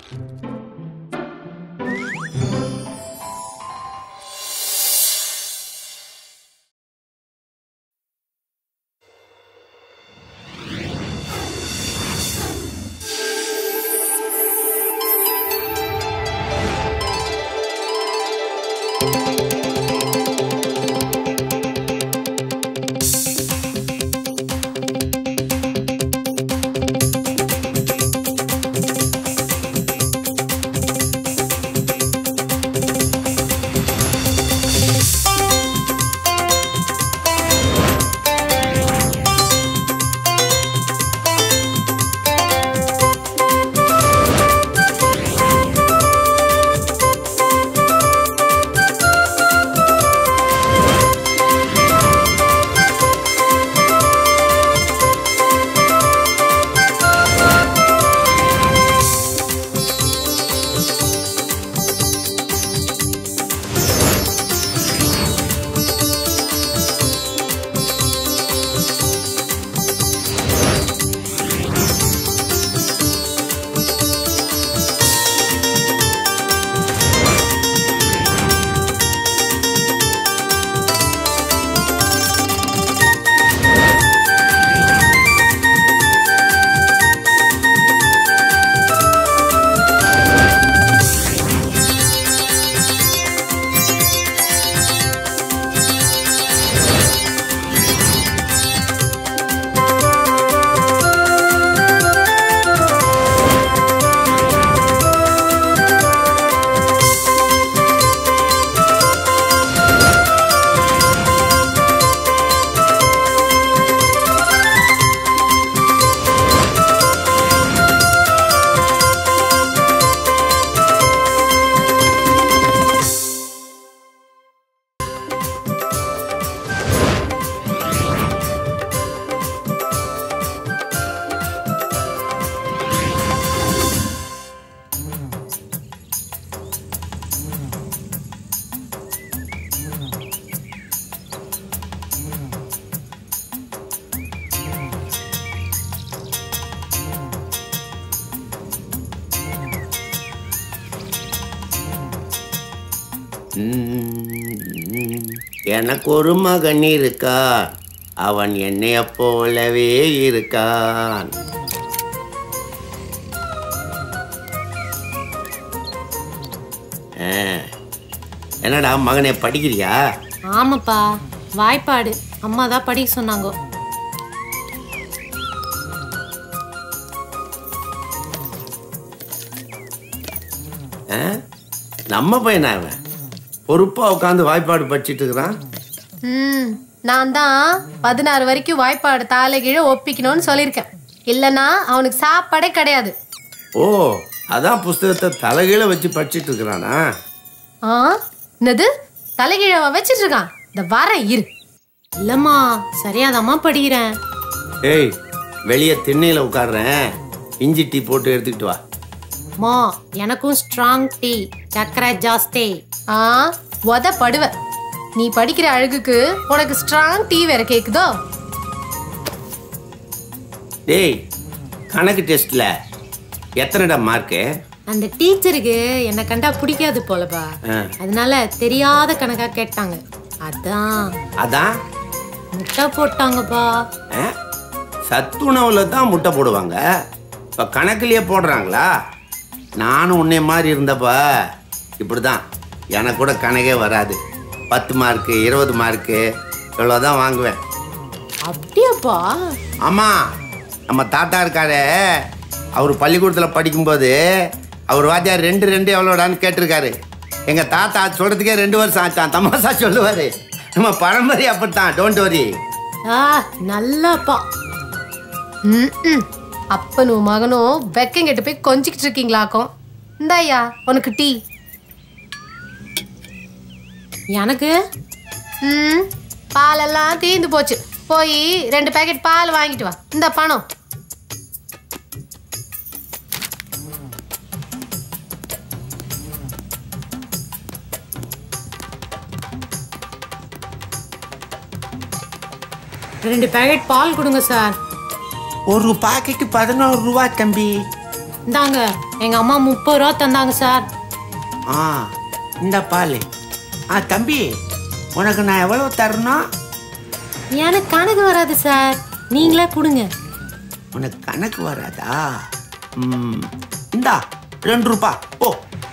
ம், எனக்கு ஒரு மகன் இருக்கா அவன் என்னைய போலவே இருக்கான் ஆ, என்னடா மகனே படிக்கிறியா ஆமாப்பா வாய்ப்பாடு அம்மா தான் படிக்க சொன்னாங்க ஆ? நம்ம பையனா அவன் பொறுப்பா உட்காந்து வாய்ப்பாடு படிச்சிட்டு இருக்கிறான் ம் நான் தான் பதினாறு வரைக்கும் வாய்ப்பாடு தாலை கீழே ஒப்பிக்கணும்னு சொல்லியிருக்கேன் இல்லைன்னா அவனுக்கு சாப்பாடே கிடையாது ஓ அதான் புஸ்தகத்தை தலைகீழ வச்சு படிச்சிட்டு இருக்கிறானா ஆ என்னது தலைகீழவா வச்சிட்டு இருக்கான் இந்த வரேன் இரு இல்லம்மா சரியாதாம்மா படிக்கிறேன் ஏய் வெளியே திண்ணையில உட்காடுறேன் இஞ்சி டீ போட்டு எடுத்துக்கிட்டு வா மா எனக்கும் ஸ்ட்ராங் டீ சக்கரை ஜாஸ்தி ஆ உத படுவ நீ படிக்கிற அழகுக்கு உனக்கு ஸ்ட்ராங் டீ வேற கேக்குதோ டேய் கணக்கு டெஸ்ட்ல எத்தனைடா மார்க்கு அந்த டீச்சருக்கு என்ன கண்டா பிடிக்காது போலப்பா ஆ. அதனால தெரியாத கணக்கா கேட்டாங்க அதான் அதான் முட்டை போட்டாங்கப்பா ஆ? சத்துணவுல தான் முட்டை போடுவாங்க இப்போ கணக்குலயே போடுறாங்களா நானும் உன்னை மாதிரி இருந்தப்ப இப்படி தான் எனக்கு கூட கணக்கே வராது பத்து மார்க்கு இருபது மார்க்கு இவ்வளோதான் வாங்குவேன் அப்படியாப்பா ஆமாம் நம்ம தாத்தா இருக்காரே அவர் பள்ளிக்கூடத்தில் படிக்கும்போது அவர் வாத்தியார் ரெண்டு ரெண்டு எவ்வளோடான்னு கேட்டிருக்காரு எங்கள் தாத்தா சொல்கிறதுக்கே ரெண்டு வருஷம் ஆச்சான் தமாசா சொல்லுவார் நம்ம பரம்பரை அப்படித்தான் டோன்ட் வரி ஆ நல்லாப்பா ம் அப்பனும் மகனும் வெக்கங்கிட்ட போய் கொஞ்சிக்கிட்டு இருக்கீங்களாக்கும் இந்தாய்யா உனக்கு டீ எனக்கு ம் பாலெல்லாம் தீந்து போச்சு போய் ரெண்டு பேக்கெட் பால் வாங்கிட்டு வா இந்த பணம் ரெண்டு பேக்கெட் பால் கொடுங்க சார் ஒரு பாக்கெட்டு பதினோரு ரூபா தம்பி இந்தாங்க எங்க அம்மா முப்பது ரூபா தந்தாங்க சார் ஆ இந்த பால் ஆ தம்பி உனக்கு நான் எவ்வளோ தரணும் எனக்கு கணக்கு வராது சார் நீங்களே கொடுங்க உனக்கு கணக்கு வராதா ம் இந்தா ரெண்டு ரூபா ஓ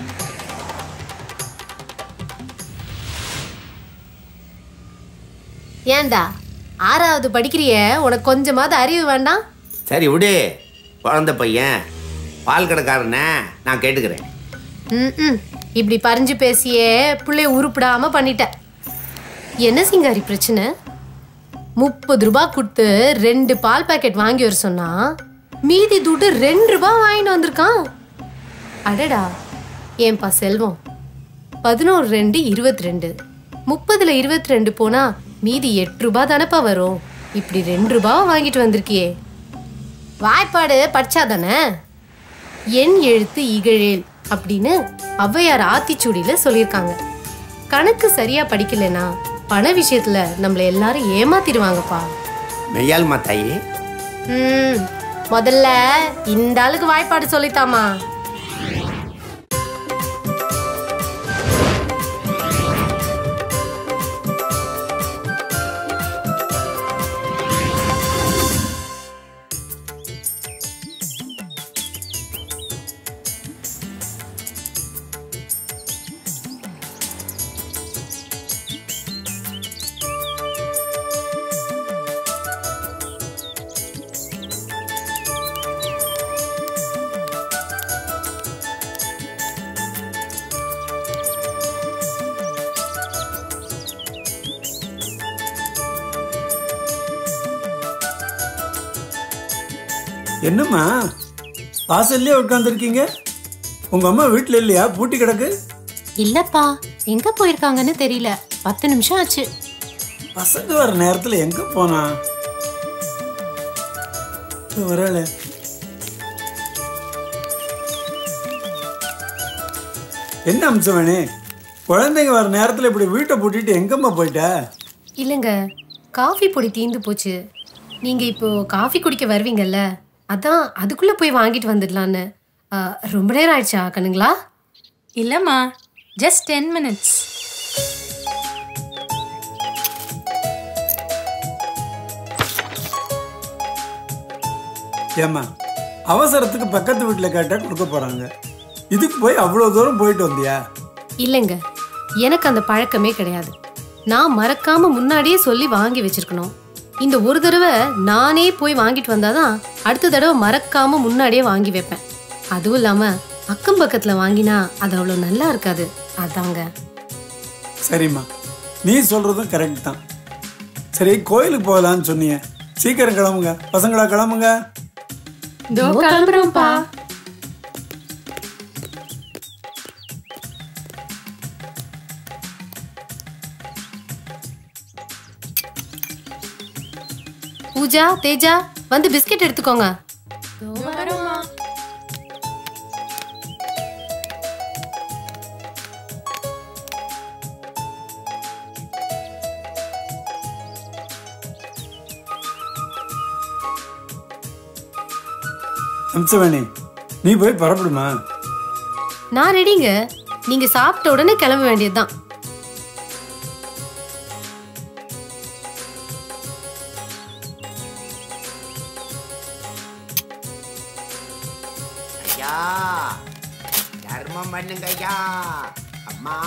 ஏன்டா ஆறாவது படிக்கிறிய உனக்கு கொஞ்சமாவது அறிவு வேண்டாம் சரி விடு குழந்த பையன் பால் கடைக்காரனே நான் கேட்டுக்கிறேன் ம் இப்படி பறிஞ்சு பேசியே புள்ளைய உருப்பிடாம பண்ணிட்ட என்ன சிங்காரி பிரச்சனை முப்பது ரூபாய் கொடுத்து ரெண்டு பால் பாக்கெட் வாங்கி வர சொன்னா மீதி துட்டு ரெண்டு ரூபாய் வாங்கிட்டு வந்திருக்கான் அடடா ஏன்பா செல்வம் பதினோரு ரெண்டு இருபத்தி ரெண்டு முப்பதுல இருபத்தி ரெண்டு போனா மீதி எட்டு ரூபாய் தானப்பா வரும் இப்படி ரெண்டு ரூபாவை வாங்கிட்டு வந்திருக்கியே வாய்ப்பாடு படிச்சாதானே என் எழுத்து இகழேல் அப்படின்னு ஔவையார் ஆத்திச்சூடியில சொல்லியிருக்காங்க கணக்கு சரியா படிக்கலைன்னா பண விஷயத்துல நம்மள எல்லாரும் ஏமாத்திடுவாங்கப்பா மெய்யால்மா தாயி ம் முதல்ல இந்த ஆளுக்கு வாய்ப்பாடு சொல்லித்தாமா என்னம்மா வாசல்லே உட்காந்துருக்கீங்க உங்க அம்மா வீட்ல இல்லையா பூட்டி கிடக்கு இல்லப்பா எங்க போயிருக்காங்கன்னு தெரியல பத்து நிமிஷம் ஆச்சு பசங்க வர நேரத்துல எங்க போனா வரல என்ன அம்சம் வேணே குழந்தைங்க வர நேரத்துல இப்படி வீட்டை பூட்டிட்டு எங்கம்மா போயிட்ட இல்லைங்க காஃபி பொடி தீந்து போச்சு நீங்க இப்போ காஃபி குடிக்க வருவீங்கல்ல அதான் அதுக்குள்ள போய் வாங்கிட்டு வந்துடலான்னு ஆ, ரொம்ப நேரம் ஆயிடுச்சா கண்ணுங்களா இல்லம்மா ஜஸ்ட் டென் மினிட்ஸ் ஏம்மா அவசரத்துக்கு பக்கத்து வீட்டுல கேட்டா கொடுக்க போறாங்க இதுக்கு போய் அவ்வளவு தூரம் போயிட்டு வந்தியா இல்லைங்க எனக்கு அந்த பழக்கமே கிடையாது நான் மறக்காம முன்னாடியே சொல்லி வாங்கி வச்சிருக்கணும் இந்த ஒரு தடவை நானே போய் வாங்கிட்டு வந்தாதான் அடுத்த தடவை மறக்காம முன்னாடியே வாங்கி வைப்பேன் அதுவும் இல்லாம அக்கம் பக்கத்துல வாங்கினா அது அவ்வளோ நல்லா இருக்காது அதாங்க சரிம்மா நீ சொல்றதும் கரெக்ட் தான் சரி கோயிலுக்கு போகலான்னு சொன்னீங்க சீக்கிரம் கிளம்புங்க பசங்களா கிளம்புங்க இதோ கிளம்புறோம்ப்பா பூஜா தேஜா வந்து பிஸ்கெட் எடுத்துக்கோங்க அம்சவேணி நீ போய் பரப்பிடுமா நான் ரெடிங்க நீங்க சாப்பிட்ட உடனே கிளம்ப வேண்டியதுதான் ஐயா தர்மம் பண்ணுங்க ஐயா அம்மா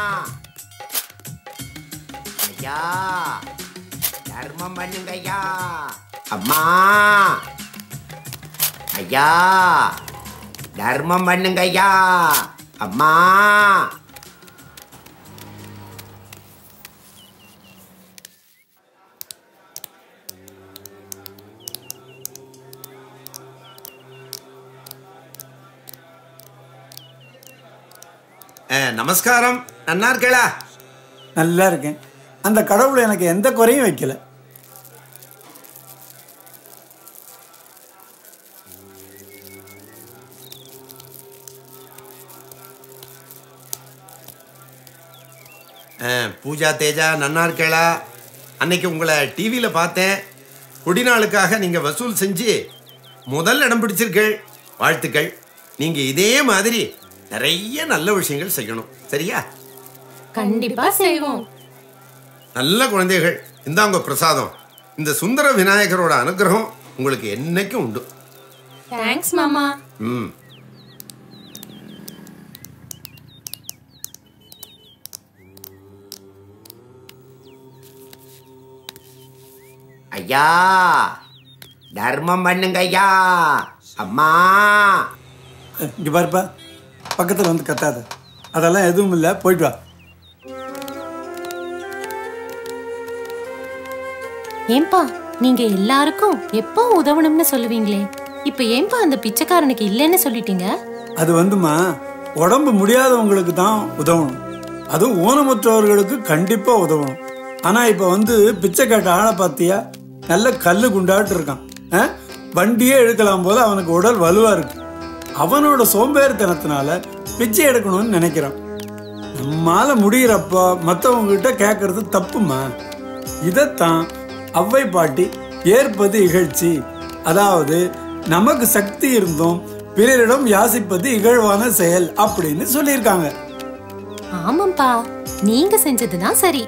ஐயா தர்மம் பண்ணுங்க ஐயா அம்மா ஐயா தர்மம் பண்ணுங்க ஐயா அம்மா நமஸ்காரம் நன்னா இருக்கலா நல்லா இருக்கேன் அந்த கடவுள் எனக்கு எந்த குறையும் வைக்கல பூஜா தேஜா நன்னா இருக்கலா அன்னைக்கு உங்களை டிவியில் பார்த்தேன் குடிநாளுக்காக நீங்கள் வசூல் செஞ்சு முதல் இடம் பிடிச்சிருக்கள் வாழ்த்துக்கள் நீங்க இதே மாதிரி நிறைய நல்ல விஷயங்கள் செய்யணும் சரியா கண்டிப்பா செய்வோம் நல்ல குழந்தைகள் இந்தாங்க பிரசாதம் இந்த சுந்தர விநாயகரோட அனுகிரகம் உங்களுக்கு என்னைக்கும் உண்டு தேங்க்ஸ் மாமா ம் ஐயா தர்மம் பண்ணுங்க ஐயா அம்மா இங்க பாருப்பா பக்கத்துல வந்து கத்தாத அதெல்லாம் எதுவும் இல்லை போயிட்டு வா ஏன்பா நீங்க எல்லாருக்கும் எப்போ உதவணும்னு சொல்லுவீங்களே இப்ப ஏன்பா அந்த பிச்சைக்காரனுக்கு இல்லைன்னு சொல்லிட்டீங்க அது வந்துமா உடம்பு முடியாதவங்களுக்கு தான் உதவணும் அதுவும் ஊனமுற்றவர்களுக்கு கண்டிப்பா உதவணும் ஆனா இப்ப வந்து பிச்சை கேட்ட ஆளை பார்த்தியா நல்ல கல்லு குண்டாட்டு இருக்கான் ஆ? வண்டியே எடுக்கலாம் போது அவனுக்கு உடல் வலுவா இருக்கு அவனோட சோம்பேறித்தனத்தினால பிச்சை எடுக்கணும்னு நினைக்கிறான் நம்மால முடிகிறப்போ மற்றவங்க கிட்ட கேட்கறது தப்புமா இதைத்தான் அவ்வை பாட்டி ஏற்பது இகழ்ச்சி அதாவது நமக்கு சக்தி இருந்தும் பிறரிடம் யாசிப்பது இகழ்வான செயல் அப்படின்னு சொல்லியிருக்காங்க ஆமாப்பா நீங்க செஞ்சதுதான் சரி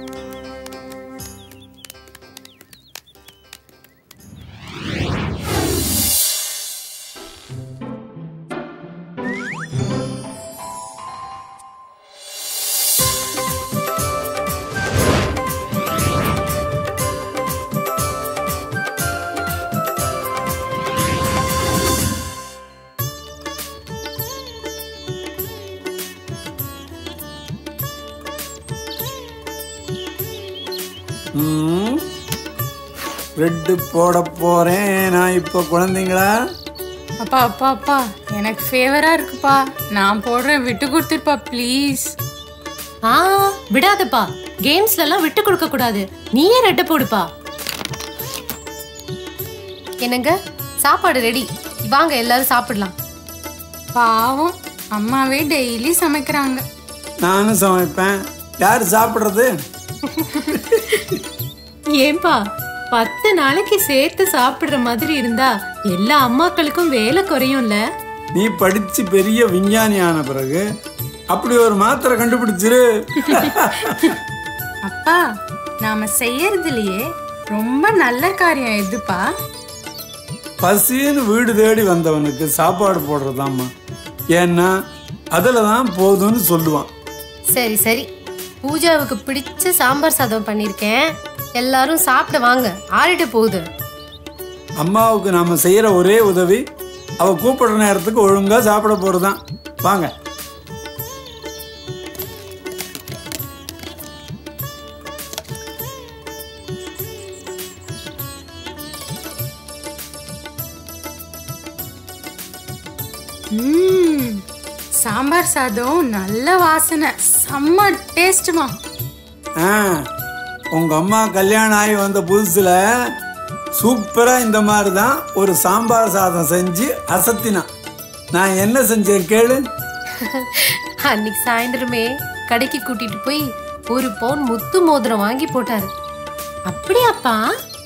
ம். ரெட்டு போட போறேன் நான் இப்போ குழந்தைங்களா அப்பா அப்பா அப்பா எனக்கு ஃபேவரா இருக்குப்பா நான் போடுறேன் விட்டு கொடுத்துருப்பா ப்ளீஸ் ஆ விடாதப்பா கேம்ஸ்ல எல்லாம் விட்டு கொடுக்க கூடாது நீயே ரெட்ட போடுப்பா என்னங்க சாப்பாடு ரெடி வாங்க எல்லாரும் சாப்பிடலாம் பாவம் அம்மாவே டெய்லி சமைக்கிறாங்க நானும் சமைப்பேன் யார் சாப்பிட்றது ஏன்பா பத்து நாளைக்கு சேர்த்து சாப்பிடுற மாதிரி இருந்தா எல்லா அம்மாக்களுக்கும் வேலை குறையும்ல நீ படிச்சு பெரிய விஞ்ஞானி ஆன பிறகு அப்படி ஒரு மாத்திரை கண்டுபிடிச்சிரு அப்பா நாம செய்யறதுலயே ரொம்ப நல்ல காரியம் எதுப்பா பசின்னு வீடு தேடி வந்தவனுக்கு சாப்பாடு போடுறதாம்மா ஏன்னா அதில் தான் போதும்னு சொல்லுவான் சரி சரி பூஜாவுக்கு பிடிச்ச சாம்பார் சாதம் பண்ணியிருக்கேன் எல்லாரும் சாப்பிட வாங்க ஆறிட்டு போகுது அம்மாவுக்கு நாம செய்யற ஒரே உதவி அவ கூப்பிடுற நேரத்துக்கு ஒழுங்கா சாப்பிட போறதுதான் வாங்க ம்ம். சாம்பார் சாதம் நல்ல வாசனை செம்ம டேஸ்ட்மா ஆ உங்க அம்மா கல்யாணம் ஆகி வந்த புதுசுல சூப்பரா இந்த மாதிரி தான் ஒரு சாம்பார் சாதம் செஞ்சு அசத்தினான் நான் என்ன செஞ்சேன் கேளு அன்னைக்கு சாயந்தரமே கடைக்கு கூட்டிட்டு போய் ஒரு பவுன் முத்து மோதிரம் வாங்கி போட்டாரு அப்படியாப்பா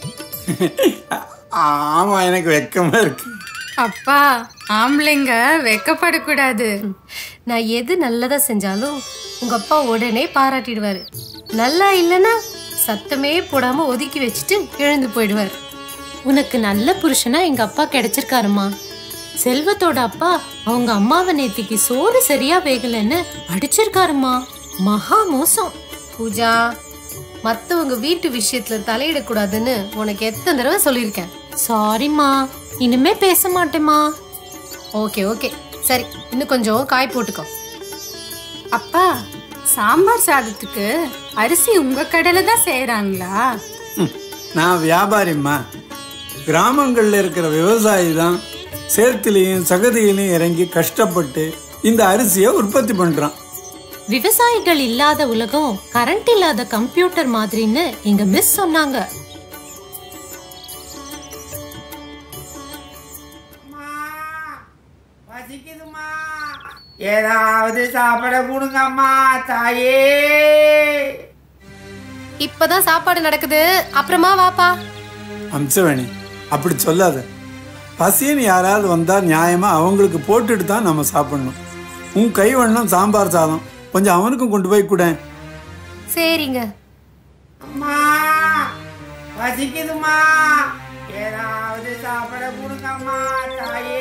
ஆமா எனக்கு வெக்கமா இருக்கு அப்பா ஆம்பளைங்க வெக்கப்படக்கூடாது நான் எது நல்லதா செஞ்சாலும் உங்க அப்பா உடனே பாராட்டிடுவாரு நல்லா இல்லைன்னா சத்தமே போடாம ஒதுக்கி வச்சுட்டு எழுந்து போயிடுவார் உனக்கு நல்ல புருஷனா எங்க அப்பா கிடைச்சிருக்காருமா செல்வத்தோட அப்பா அவங்க அம்மாவை நேத்திக்கு சோறு சரியா வேகலைன்னு அடிச்சிருக்காருமா மகா மோசம் பூஜா மத்தவங்க வீட்டு விஷயத்துல தலையிடக்கூடாதுன்னு உனக்கு எத்தனை தடவை சொல்லியிருக்கேன் சாரிம்மா இனிமே பேச மாட்டேம்மா ஓகே ஓகே சரி இன்னும் கொஞ்சம் காய் போட்டுக்கோ அப்பா சாம்பார் சாதத்துக்கு அரிசி உங்க கடையில தான் செய்யறாங்களா ம், நான் வியாபாரிம்மா கிராமங்கள்ல இருக்கிற விவசாயி தான் சேத்துலையும் சகதியிலையும் இறங்கி கஷ்டப்பட்டு இந்த அரிசியை உற்பத்தி பண்றான் விவசாயிகள் இல்லாத உலகம் கரண்ட் இல்லாத கம்ப்யூட்டர் மாதிரின்னு எங்க மிஸ் சொன்னாங்க பசிக்குதுமா ஏதாவது சாப்பிட கொடுங்க அம்மா தாயே இப்பதான் சாப்பாடு நடக்குது அப்புறமா வாப்பா அம்சவேணி அப்படி சொல்லாத பசின்னு யாராவது வந்தால் நியாயமாக அவங்களுக்கு போட்டுட்டு தான் நம்ம சாப்பிடணும் உன் கை வண்ணம் சாம்பார் சாதம் கொஞ்சம் அவனுக்கும் கொண்டு போய் கூட சரிங்க அம்மா பசிக்குதுமா ஏதாவது சாப்பிட கொடுங்கம்மா தாயே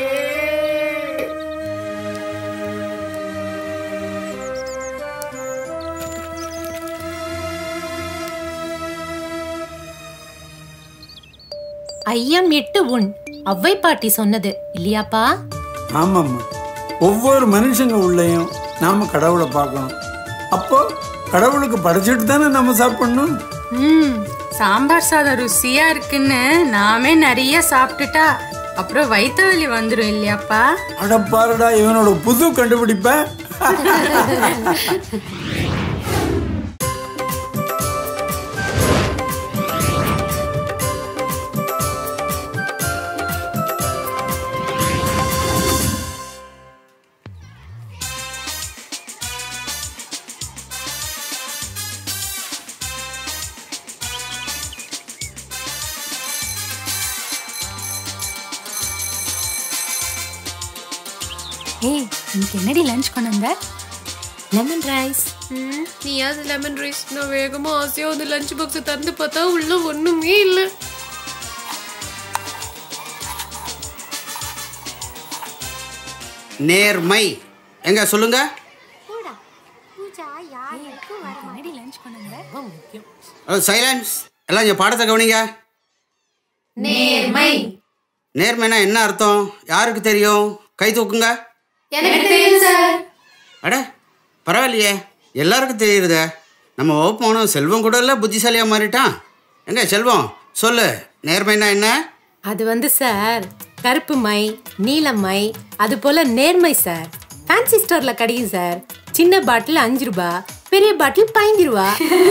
ஐயம் இட்டு உண் அவ்வை பாட்டி சொன்னது இல்லையாப்பா ஆமாம்மா ஒவ்வொரு மனுஷங்க உள்ளேயும் நாம் கடவுளை பார்க்கணும் அப்போ கடவுளுக்கு படைச்சிட்டு தானே நம்ம சாப்பிடணும் ம் சாம்பார் சாதம் ருசியா இருக்குன்னு நாமே நிறைய சாப்பிட்டுட்டா அப்புறம் வயிற்று வலி வந்துடும் இல்லையாப்பா அடப்பாருடா இவனோட புது கண்டுபிடிப்ப ஏய் இன்னைக்கு என்னடி லஞ்ச் கொண்டு வந்த லெமன் ரைஸ் நீயாவது லெமன் ரைஸ் நான் வேகமா ஆசையா வந்து லஞ்ச் பாக்ஸ் திறந்து பார்த்தா உள்ள ஒண்ணுமே இல்ல நேர்மை எங்க சொல்லுங்க சைலன்ஸ் எல்லாம் இங்க பாடத்தை கவனிங்க நேர்மை நேர்மைனா என்ன அர்த்தம் யாருக்கு தெரியும் கை தூக்குங்க எனக்கு தெரியும் சார் அட பரவாயில்லையே எல்லாருக்கும் தெரியுறதே நம்ம வகுப்பானும் செல்வம் கூட இல்லை புத்திசாலியாக மாறிட்டான் எங்க செல்வம் சொல்லு நேர்மைனா என்ன அது வந்து சார் கருப்பு மை நீலம் மை அது போல நேர்மை சார் ஃபேன்சி ஸ்டோர்ல கிடைக்கும் சார் சின்ன பாட்டில் அஞ்சு ரூபா பெரிய பாட்டில் பதினஞ்சு ரூபா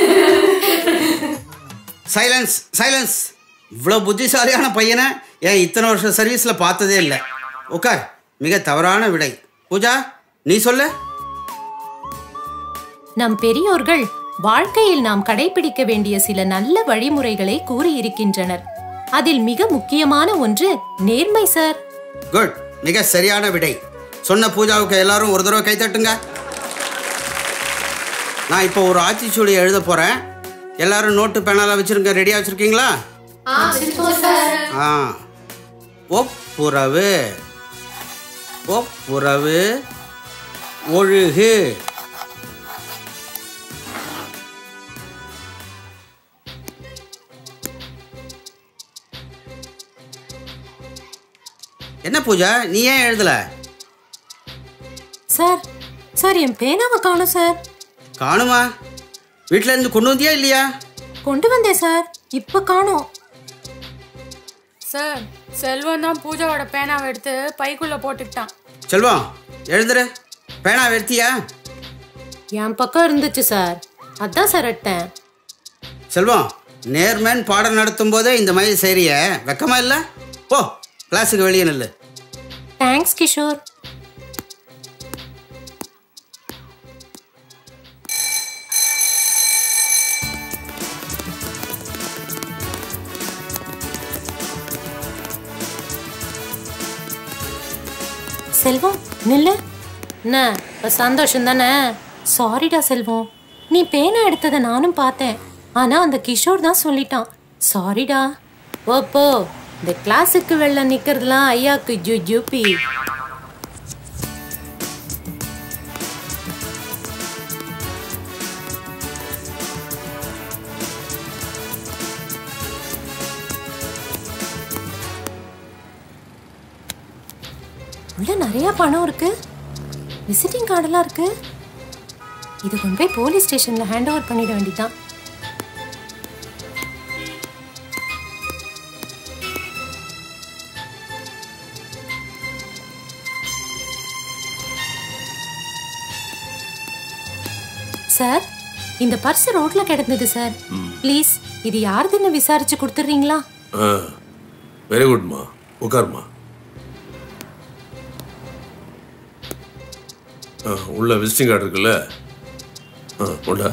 சைலன்ஸ் சைலன்ஸ் இவ்வளோ புத்திசாலியான பையனை ஏன் இத்தனை வருஷம் சர்வீஸில் பார்த்ததே இல்லை உட்கார் மிக தவறான விடை பூஜா நீ சொல்லு நம் பெரியோர்கள் வாழ்க்கையில் நாம் கடைபிடிக்க வேண்டிய சில நல்ல வழிமுறைகளை கூறியிருக்கின்றனர் அதில் மிக முக்கியமான ஒன்று நேர்மை சார் குட் மிக சரியான விடை சொன்ன பூஜாவுக்கு எல்லாரும் ஒரு தடவை கை தட்டுங்க நான் இப்போ ஒரு ஆட்சிச்சூடி எழுத போகிறேன் எல்லாரும் நோட்டு பேனாலாம் வச்சுருங்க ரெடியாக வச்சுருக்கீங்களா ஆ ஒப்புரவு ஒப்புரவு ஒழுகு என்ன பூஜா நீ ஏன் எழுதல சார் சார் என் பேனாவை காணும் சார் காணுமா வீட்ல இருந்து கொண்டு வந்தியா இல்லையா கொண்டு வந்தேன் சார் இப்ப காணோம் சார் செல்வம் தான் பூஜாவோட பேனாவை எடுத்து பைக்குள்ள போட்டுக்கிட்டான் செல்வம் எழுதுற பேனா வெறுத்தியா என் பக்கம் இருந்துச்சு சார் அதான் சார் எட்டேன் செல்வம் நேர்மேன் பாடம் நடத்தும் போதே இந்த மாதிரி செய்றிய வெக்கமா இல்லை போ கிளாஸுக்கு வெளியே நில்லு தேங்க்ஸ் கிஷோர் செல்வம் நில்லு என்ன இப்ப சந்தோஷம் தானே சாரிடா செல்வம் நீ பேனா எடுத்ததை நானும் பார்த்தேன் ஆனா அந்த கிஷோர் தான் சொல்லிட்டான் சாரிடா ஓ போ இந்த கிளாஸுக்கு வெளில நிக்கிறதுலாம் ஐயாக்கு ஜு ஜூப்பி உள்ள நிறைய பணம் இருக்கு விசிட்டிங் கார்டெல்லாம் இருக்கு இது கொண்டு போய் போலீஸ் ஸ்டேஷன்ல ஹேண்ட் ஓவர் பண்ணிட வேண்டியதான் சார் இந்த பர்ஸ் ரோட்ல கிடந்தது சார் ப்ளீஸ் இது யாருதுன்னு விசாரிச்சு கொடுத்துறீங்களா ஆ வெரி குட்மா உட்காருமா ஆ உள்ள விசிட்டிங் கார்டு இருக்குல்ல ஆ உண்டா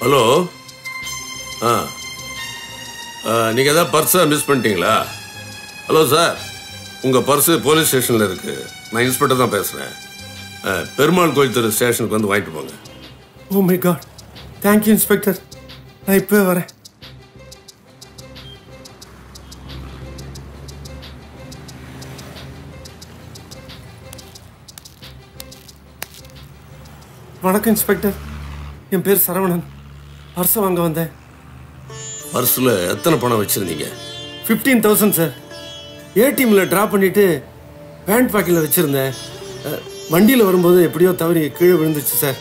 ஹலோ ஆ நீங்கள் எதாவது பர்ஸை மிஸ் பண்ணிட்டீங்களா ஹலோ சார் உங்கள் பர்ஸு போலீஸ் ஸ்டேஷனில் இருக்குது நான் இன்ஸ்பெக்டர் தான் பேசுகிறேன் பெருமாள் கோயில் தெரு ஸ்டேஷனுக்கு வந்து வாங்கிட்டு போங்க oh my god thank you inspector நான் இப்போ வரேன் வணக்கம் இன்ஸ்பெக்டர் என் பேர் சரவணன் பர்ஸை வாங்க வந்தேன் பர்ஸில் எத்தனை பணம் வச்சுருந்தீங்க ஃபிஃப்டீன் தௌசண்ட் சார் ஏடிஎம்ல ட்ராப் பண்ணிட்டு பேண்ட் பாக்கெட்டில் வச்சுருந்தேன் வண்டியில் வரும்போது எப்படியோ தவறி கீழே விழுந்துச்சு சார்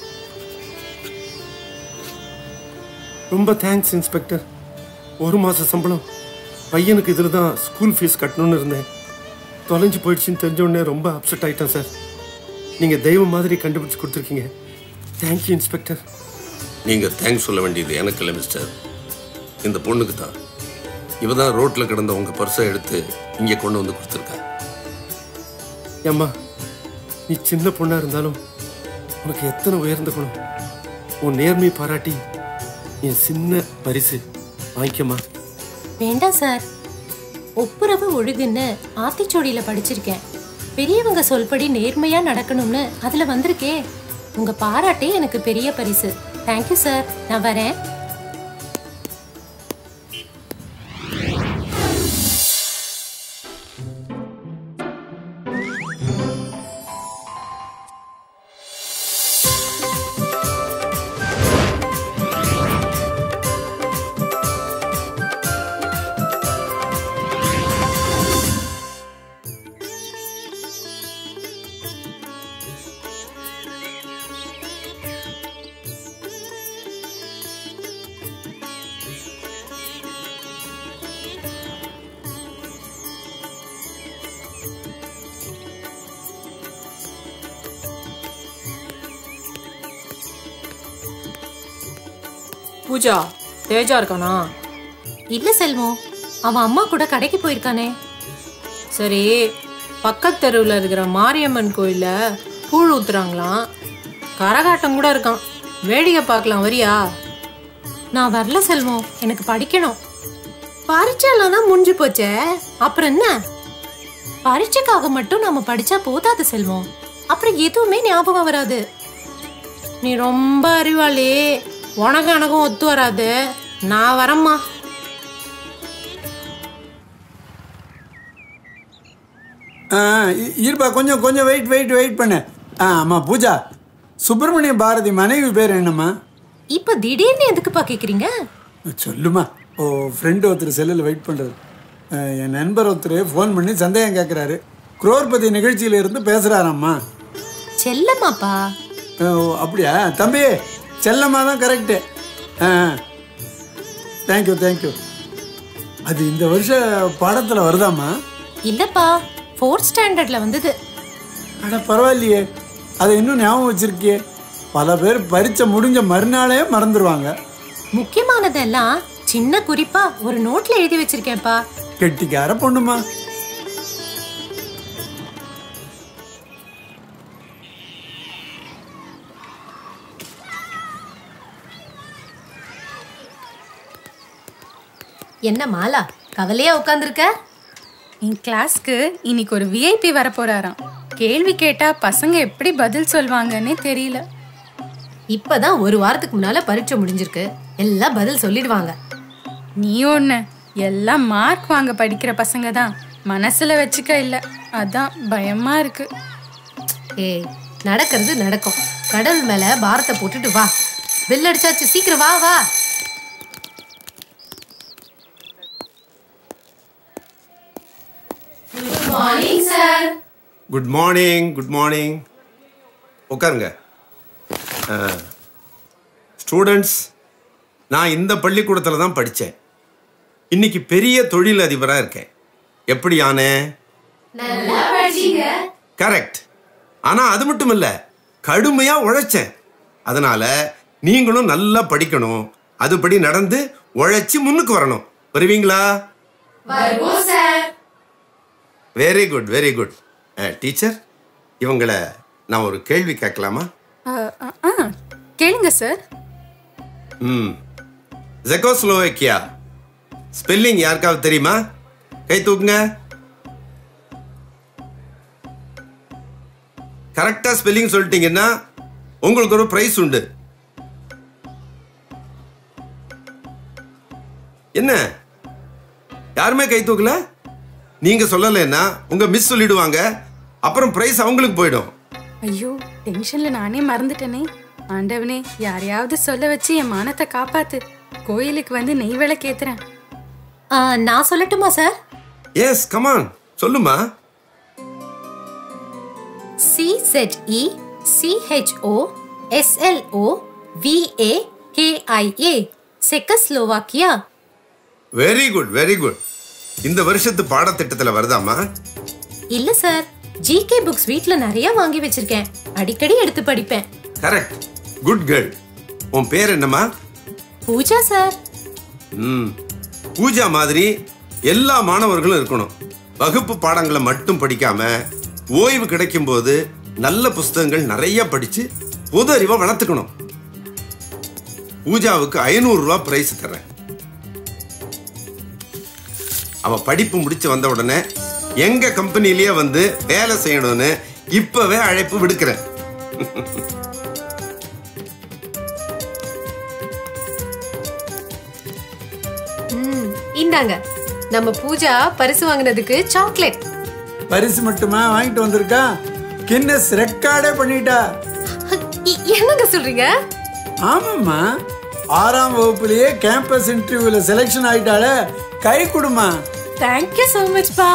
ரொம்ப தேங்க்ஸ் இன்ஸ்பெக்டர் ஒரு மாத சம்பளம் பையனுக்கு இதில் தான் ஸ்கூல் ஃபீஸ் கட்டணும்னு இருந்தேன் தொலைஞ்சு போயிடுச்சுன்னு தெரிஞ்ச உடனே ரொம்ப அப்செட் ஆயிட்டேன் சார் நீங்கள் தெய்வம் மாதிரி கண்டுபிடிச்சு கொடுத்துருக்கீங்க தேங்க்யூ இன்ஸ்பெக்டர் நீங்கள் தேங்க்ஸ் சொல்ல வேண்டியது எனக்கு இல்லை மிஸ்டர் இந்த பொண்ணுக்கு தான் இவ தான் ரோட்டில் கிடந்த உங்கள் பர்ஸை எடுத்து இங்கே கொண்டு வந்து கொடுத்துருக்கா ஏம்மா நீ சின்ன பொண்ணா இருந்தாலும் உனக்கு எத்தனை உயர்ந்த குணம் உன் நேர்மையை பாராட்டி என் சின்ன பரிசு வாங்கிக்கம்மா வேண்டாம் சார் ஒப்புரவு ஒழுகுன்னு ஆத்திச்சோடியில படிச்சிருக்கேன் பெரியவங்க சொல்படி நேர்மையா நடக்கணும்னு அதுல வந்திருக்கே உங்க பாராட்டே எனக்கு பெரிய பரிசு தேங்க்யூ சார் நான் வரேன் பூஜா தேஜா இருக்கானா இல்ல செல்வம் அவன் அம்மா கூட கடைக்கு போயிருக்கானே சரி பக்கத்து தெருவில் இருக்கிற மாரியம்மன் கோயிலில் கூழ் ஊத்துறாங்களாம் கரகாட்டம் கூட இருக்கான் வேடிக்கை பார்க்கலாம் வரியா நான் வரல செல்வம் எனக்கு படிக்கணும் பரீட்சைலாம் தான் முடிஞ்சு போச்சே அப்புறம் என்ன பரீட்சைக்காக மட்டும் நம்ம படிச்சா போதாது செல்வம் அப்புறம் எதுவுமே ஞாபகம் வராது நீ ரொம்ப அறிவாளி உனக்கு எனக்கும் ஒத்து வராது நான் வரேம்மா ஆ இ- இருப்பா கொஞ்சம் கொஞ்சம் வெயிட் வெயிட் வெயிட் பண்ணு ஆ ஆமாம் பூஜா சுப்பிரமணிய பாரதி மனைவி பேர் என்னம்மா இப்ப திடீர்னு எதுக்குப்பா கேக்குறீங்க சொல்லுமா ஓ ஃப்ரெண்டு ஒருத்தர் செல்லில் வெயிட் பண்ணுறது என் நண்பர் ஒருத்தர் ஃபோன் பண்ணி சந்தேகம் கேட்குறாரு குரோர்பதி நிகழ்ச்சியில இருந்து பேசுகிறாராம்மா செல்லம்மாப்பா ஓ அப்படியா தம்பி செல்லம்மா தான் கரெக்டு ஆ தேங்க்யூ தேங்க்யூ அது இந்த வருஷம் பாடத்தில் வருதாம்மா இல்லப்பா ஃபோர்த் ஸ்டாண்டர்ட்ல வந்தது அட பரவாயில்லையே அதை இன்னும் ஞாபகம் வச்சிருக்கியே பல பேர் பரீட்சை முடிஞ்ச மறுநாளே மறந்துடுவாங்க முக்கியமானதெல்லாம் சின்ன குறிப்பா ஒரு நோட்ல எழுதி வச்சிருக்கேன்ப்பா கெட்டிக்கார பொண்ணுமா என்ன மாலா கவலையா உட்காந்துருக்க என் கிளாஸ்க்கு இன்னைக்கு ஒரு விஐபி வர போறாராம் கேள்வி கேட்டா பசங்க எப்படி பதில் சொல்வாங்கன்னே தெரியல இப்பதான் ஒரு வாரத்துக்கு முன்னால பரீட்சை முடிஞ்சிருக்கு எல்லாம் பதில் சொல்லிடுவாங்க நீ ஒண்ணு எல்லாம் மார்க் வாங்க படிக்கிற பசங்க தான் மனசுல வச்சுக்க இல்ல அதான் பயமா இருக்கு ஏய் நடக்கிறது நடக்கும் கடல் மேல பாரத்தை போட்டுட்டு வா பெல் அடிச்சாச்சு சீக்கிரம் வா வா குட் மார்னிங் குட் மார்னிங் உட்காருங்க ஸ்டூடெண்ட்ஸ் நான் இந்த பள்ளிக்கூடத்தில் தான் படித்தேன் இன்னைக்கு பெரிய தொழில் அதிபராக இருக்கேன் எப்படி ஆனேன் கரெக்ட் ஆனால் அது மட்டும் இல்லை கடுமையாக உழைச்சேன் அதனால நீங்களும் நல்லா படிக்கணும் அதுபடி நடந்து உழைச்சி முன்னுக்கு வரணும் வருவீங்களா very good very good teacher இவங்களை நான் ஒரு கேள்வி கேட்கலாமா அ, அ, ஆ கேளுங்க சார் ம் ஜெகோஸ்லோவேக்கியா ஸ்பெல்லிங் யாருக்காவது தெரியுமா கை தூக்குங்க கரெக்டா ஸ்பெல்லிங் சொல்லிட்டீங்கன்னா உங்களுக்கு ஒரு பிரைஸ் உண்டு என்ன யாருமே கை தூக்கல நீங்க சொல்லலைன்னா உங்க மிஸ் சொல்லிடுவாங்க அப்புறம் பிரைஸ் அவங்களுக்கு போயிடும் ஐயோ டென்ஷன்ல நானே மறந்துட்டேனே ஆண்டவனே யாரையாவது சொல்ல வச்சு என் மானத்தை காப்பாத்து கோயிலுக்கு வந்து நெய் விளக்கேத்துறேன் ஆ, நான் சொல்லட்டுமா சார் எஸ் கமான் சொல்லுமா C Z E C H O S L O V A K I A Czechoslovakia very good very good இந்த வருஷத்து பாடத்திட்டத்துல வருதாமா இல்ல சார் ஜிகே புக்ஸ் வீட்ல நிறைய வாங்கி வச்சிருக்கேன் அடிக்கடி எடுத்து படிப்பேன் கரெக்ட் குட் கேர்ள் உன் பேர் என்னம்மா பூஜா சார் ம் பூஜா மாதிரி எல்லா மாணவர்களும் இருக்கணும் வகுப்பு பாடங்களை மட்டும் படிக்காம ஓய்வு கிடைக்கும் போது நல்ல புஸ்தகங்கள் நிறைய படிச்சு பொது அறிவை வளர்த்துக்கணும் பூஜாவுக்கு ஐநூறு ரூபாய் பிரைஸ் தரேன் அவ படிப்பு முடிச்சு வந்த உடனே எங்க கம்பெனிலேயே வந்து வேலை செய்யணும்னு இப்பவே அழைப்பு விடுக்கிறேன் ம், இந்தாங்க நம்ம பூஜா பரிசு வாங்கினதுக்கு சாக்லேட் பரிசு மட்டுமா வாங்கிட்டு வந்திருக்கா கின்னஸ் ரெக்கார்டே பண்ணிட்டா இ- என்னங்க சொல்றீங்க ஆமாம்மா ஆறாம் வகுப்புலயே கேம்பஸ் இன்டர்வியூல செலெக்ஷன் ஆயிட்டாலே கை கொடுமா தேங்க்யூ ஸோ மச் பா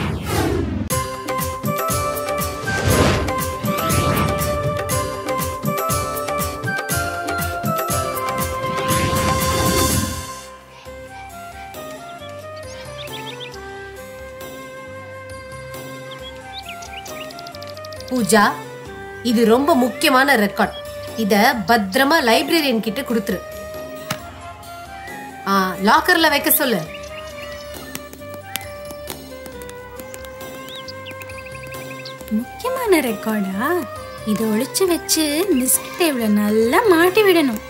பூஜா இது ரொம்ப முக்கியமான ரெக்கார்ட் இத பத்திரமா லைப்ரரியன் கிட்ட கொடுத்துரு ஆ லாக்கர்ல வைக்க சொல்லு முக்கியமான ரெக்கார்டா இதை ஒளிச்சு வச்சு மிஸ் டேபிள நல்லா மாட்டி விடணும்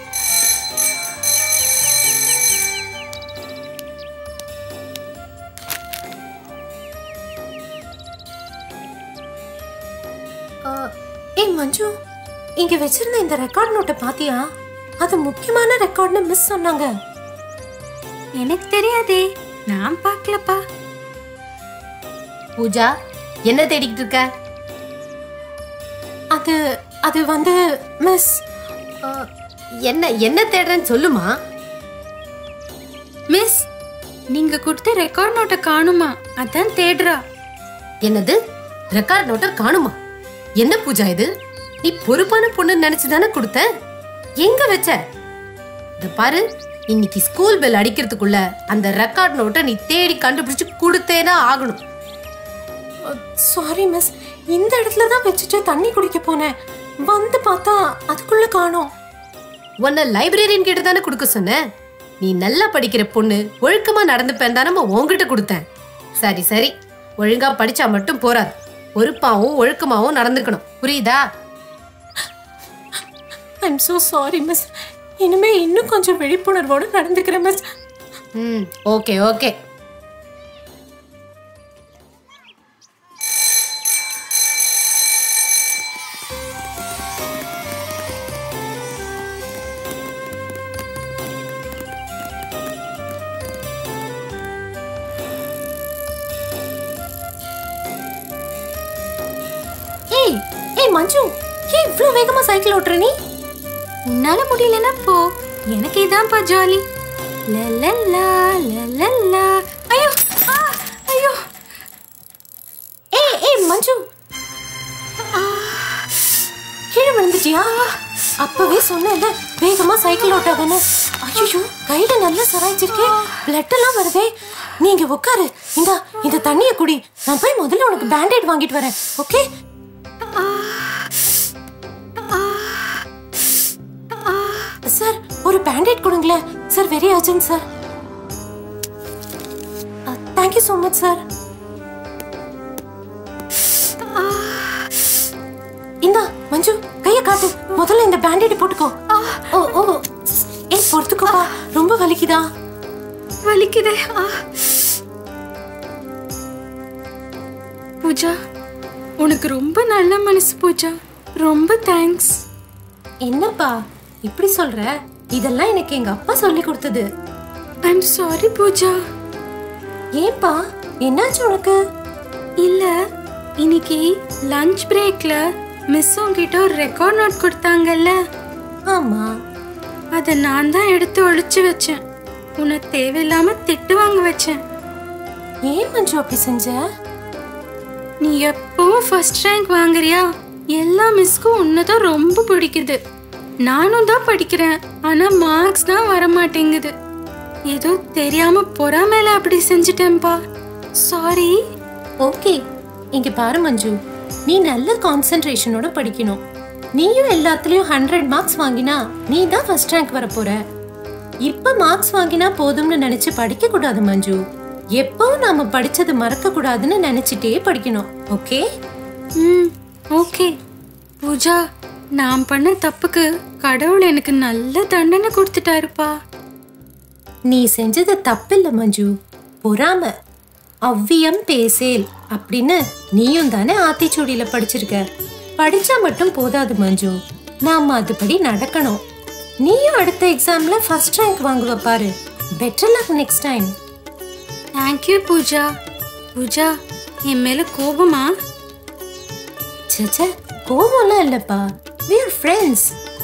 ஆ, ஏய் மஞ்சு இங்க வச்சிருந்த இந்த ரெக்கார்ட் நோட்டை பாத்தியா அது முக்கியமான ரெக்கார்ட்னு மிஸ் சொன்னாங்க எனக்கு தெரியாதே நான் பார்க்கலப்பா பூஜா என்ன தேடிக்கிட்டு இருக்க அது அது வந்து மிஸ் ஆ, என்ன என்ன தேடுறேன்னு சொல்லுமா மிஸ் நீங்க கொடுத்த ரெக்கார்ட் நோட்டை காணுமா அதான் தேடுறா என்னது ரெக்கார்ட் நோட்டர் காணுமா என்ன பூஜா இது நீ பொறுப்பான பொண்ணு நினைச்சு தானே கொடுத்த எங்க வச்ச இத பாரு இன்னைக்கு ஸ்கூல் பெல் அடிக்கிறதுக்குள்ள அந்த ரெக்கார்ட் நோட்டை நீ தேடி கண்டுபிடிச்சு கொடுத்தேனா ஆகணும் சாரி மிஸ் இந்த இடத்துல தான் வச்சுட்டு தண்ணி குடிக்க போனேன் வந்து பார்த்தா அதுக்குள்ள காணோம் உன்னை லைப்ரரியன் கிட்ட தானே கொடுக்க சொன்னேன் நீ நல்லா படிக்கிற பொண்ணு ஒழுக்கமா நடந்துப்பேன் தானே உன்கிட்ட கொடுத்தேன் சரி சரி ஒழுங்கா படிச்சா மட்டும் போறாது பொறுப்பாவும் ஒழுக்கமாவும் நடந்துக்கணும் புரியுதா ஐம் so சாரி மிஸ் இனிமே இன்னும் கொஞ்சம் விழிப்புணர்வோடு நடந்துக்கிறேன் மிஸ் ம் ஓகே ஓகே ஏய் ஏய் மஞ்சு ஏன் இவ்ளோ வேகமா சைக்கிள் ஓட்டுற நீ உன்னால முடியலன்னா போ எனக்கு இதான்ப்பா ஜாலி லலலா லலலா ஐயோ ஆ, ஐயோ ஏய் ஏய் மஞ்சு கீழே விழுந்துட்டியா அப்பவே சொன்னேன்ல வேகமா சைக்கிள் ஓட்டாதானே ஐயோ கையில நல்லா சராய்ச்சிருக்கேன் பிளட் எல்லாம் வருதே நீங்க உட்காரு இந்த இந்த தண்ணிய குடி நான் போய் முதல்ல உனக்கு பேண்டேட் வாங்கிட்டு வரேன் ஓகே சார் ஒரு பேண்டேட் கொடுங்களேன் sir very urgent sir thank you so much sir இந்தா மஞ்சு கைய காட்டு முதல்ல இந்த பேண்டேட் போட்டுக்கோ ஓ ஓ ஏய் பொறுத்து வலிக்குதா வலிக்குதே ஆ. பூஜா உனக்கு ரொம்ப நல்ல மனசு பூஜா ரொம்ப தேங்க்ஸ் என்னப்பா இப்படி சொல்ற இதெல்லாம் எனக்கு எங்க அப்பா சொல்லி கொடுத்தது ஐம் சாரி பூஜா ஏன்பா என்னாச்சு உனக்கு இல்ல இன்னைக்கு லஞ்ச் பிரேக்ல மிஸ் உங்ககிட்ட ஒரு ரெக்கார்ட் நோட் கொடுத்தாங்கல்ல ஆமா அதை நான் தான் எடுத்து ஒளிச்சு வச்சேன் உன்னை தேவையில்லாம திட்டு வாங்க வச்சேன் ஏன் மஞ்சு அப்படி செஞ்ச நீ எப்பவும் ஃபர்ஸ்ட் ரேங்க் வாங்குறியா எல்லா மிஸ்க்கும் உன்னதான் ரொம்ப பிடிக்குது நானும் தான் படிக்கிறேன் ஆனா மார்க்ஸ் தான் வர மாட்டேங்குது ஏதோ தெரியாம பொறாமையில அப்படி செஞ்சிட்டேன்பா சாரி ஓகே இங்க பாரு மஞ்சு நீ நல்ல கான்சென்ட்ரேஷனோட படிக்கணும் நீயும் எல்லாத்துலயும் ஹண்ட்ரட் மார்க்ஸ் வாங்கினா நீ தான் ஃபர்ஸ்ட் ரேங்க் வர போற இப்ப மார்க்ஸ் வாங்கினா போதும்னு நினைச்சு படிக்க கூடாது மஞ்சு எப்பவும் நாம படிச்சது மறக்க கூடாதுன்னு நினைச்சிட்டே படிக்கணும் ஓகே ம் ஓகே பூஜா நான் பண்ண தப்புக்கு கடவுள் எனக்கு நல்ல தண்டனை கொடுத்துட்டாருப்பா நீ செஞ்சது தப்பில்ல மஞ்சு பொறாம அவ்வியம் பேசேல் அப்படின்னு நீயும் தானே ஆத்திச்சூடியில படிச்சிருக்க படிச்சா மட்டும் போதாது மஞ்சு நாம அதுபடி நடக்கணும் நீயும் அடுத்த எக்ஸாம்ல ஃபர்ஸ்ட் ரேங்க் வாங்குவ பாரு better luck next time thank you Pooja Pooja என் மேல கோபமா சச்ச கோவம்லாம் இல்லப்பா we are ஃப்ரெண்ட்ஸ்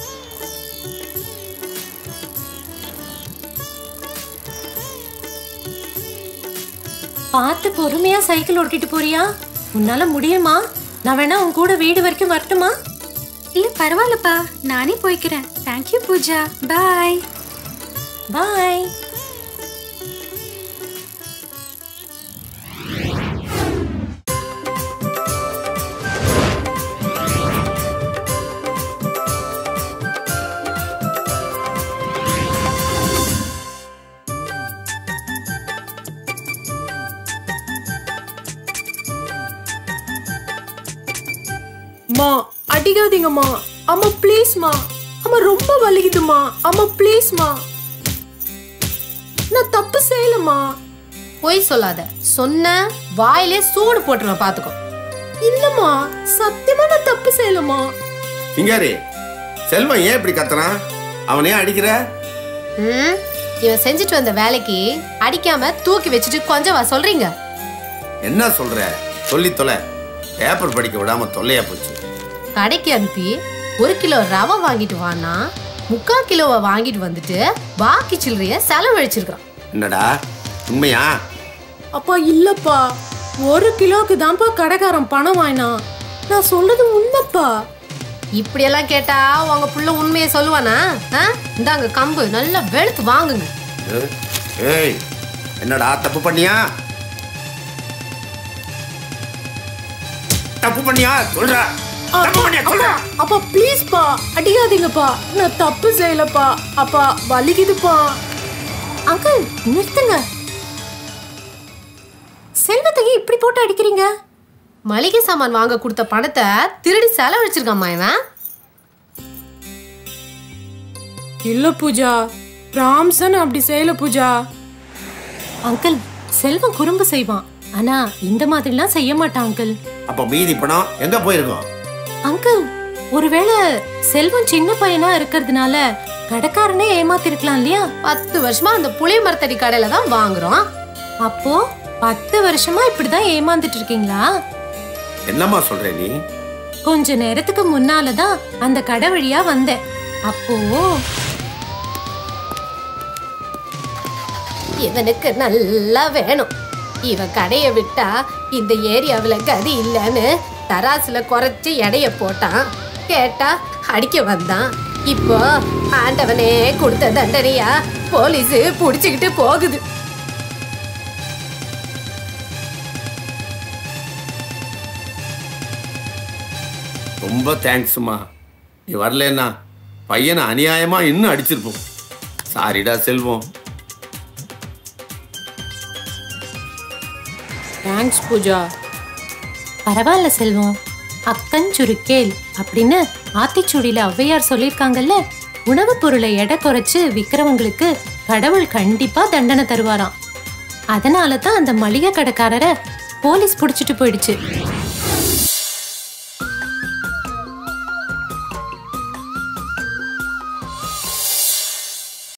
பார்த்து பொறுமையா சைக்கிள் ஓட்டிட்டு போறியா உன்னால முடியுமா நான் வேணா உன் கூட வீடு வரைக்கும் வரட்டுமா இல்ல பரவாயில்லப்பா நானே போய்க்கிறேன் தேங்க்யூ பூஜா பாய் பாய் மா அடிக்காதீங்கம்மா அம்மா ப்ளீஸ்மா அம்மா ரொம்ப வலிக்குதுமா அம்மா ப்ளீஸ்மா நான் தப்பு செய்யலம்மா பொய் சொல்லாத சொன்ன வாயிலே சூடு போட்டுருவேன் பாத்துக்கோ இல்லம்மா சத்தியமா நான் தப்பு செய்யலம்மா சிங்காரி செல்வம் ஏன் இப்படி கத்துறான் அவனே அடிக்கிற ம் இவன் செஞ்சுட்டு வந்த வேலைக்கு அடிக்காம தூக்கி வச்சுட்டு கொஞ்சம் வா சொல்றீங்க என்ன சொல்ற சொல்லி தொலை பேப்பர் படிக்க விடாம தொல்லையா போச்சு கடைக்கு அனுப்பி ஒரு கிலோ ரவை வாங்கிட்டு வானா முக்கால் கிலோவை வாங்கிட்டு வந்துட்டு பாக்கி சில்லறைய செலவழிச்சிருக்கான் என்னடா உண்மையா அப்பா இல்லப்பா ஒரு கிலோக்கு தான்ப்பா கடைக்காரன் பணம் வாங்கினான் நான் சொல்றது உண்மைப்பா இப்படியெல்லாம் கேட்டா உங்க புள்ள உண்மையை சொல்லுவானா ஆ? இந்தாங்க கம்பு நல்லா வெளுத்து வாங்குங்க ஏ- ஏய் என்னடா தப்பு பண்ணியா தப்பு பண்ணியா சொல்றா தப்பு பண்ணியா சொல்றா அப்பா ப்ளீஸ்ப்பா அடிக்காதீங்கப்பா நான் தப்பு செய்யலப்பா அப்பா வலிக்குதுப்பா அங்கிள் நிறுத்துங்க செல்வத்தையே இப்படி போட்டு அடிக்கிறீங்க மளிகை சாமான் வாங்க கொடுத்த பணத்தை திருடி செலவழிச்சிருக்காம்மா இவன் இல்ல பூஜா ராம்சன் அப்படி செய்யல பூஜா அங்கிள் செல்வம் குறும்பு செய்வான் ஆனா இந்த மாதிரிலாம் செய்ய மாட்டான் அங்கிள் அப்ப மீதி பணம் எங்க போயிருக்கோம் அங்கிள் ஒருவேளை செல்வம் சின்ன பையனா இருக்கிறதுனால கடைக்காரனே ஏமாத்திருக்கலாம் இல்லையா பத்து வருஷமா அந்த புளிய மரத்தடி கடையில தான் வாங்குறோம் அப்போ பத்து வருஷமா இப்படிதான் ஏமாந்துட்டு இருக்கீங்களா என்னம்மா சொல்ற நீ கொஞ்ச நேரத்துக்கு முன்னாலதான் அந்த கடை வழியா வந்தேன் அப்போ இவனுக்கு நல்லா வேணும் இவன் கடையை விட்டா இந்த ஏரியாவுல கதி இல்லைன்னு தராசுல குறைச்சு எடைய போட்டான் கேட்டா அடிக்க வந்தான் இப்போ ஆண்டவனே கொடுத்த தண்டனையா போலீஸ் புடிச்சுக்கிட்டு போகுது ரொம்ப தேங்க்ஸ்மா நீ வரலன்னா பையனை அநியாயமா இன்னும் அடிச்சிருப்போம் சாரிடா செல்வம் தேங்க்ஸ் பூஜா பரவாயில்ல செல்வம் அக்கன் சுருக்கேல் அப்படின்னு ஆத்திச்சூடியில ஔவையார் சொல்லியிருக்காங்கல்ல உணவுப் பொருளை எடை குறைச்சு விக்கிறவங்களுக்கு கடவுள் கண்டிப்பா தண்டனை தருவாராம் அதனால தான் அந்த மளிகை கடைக்காரரை போலீஸ் பிடிச்சிட்டு போயிடுச்சு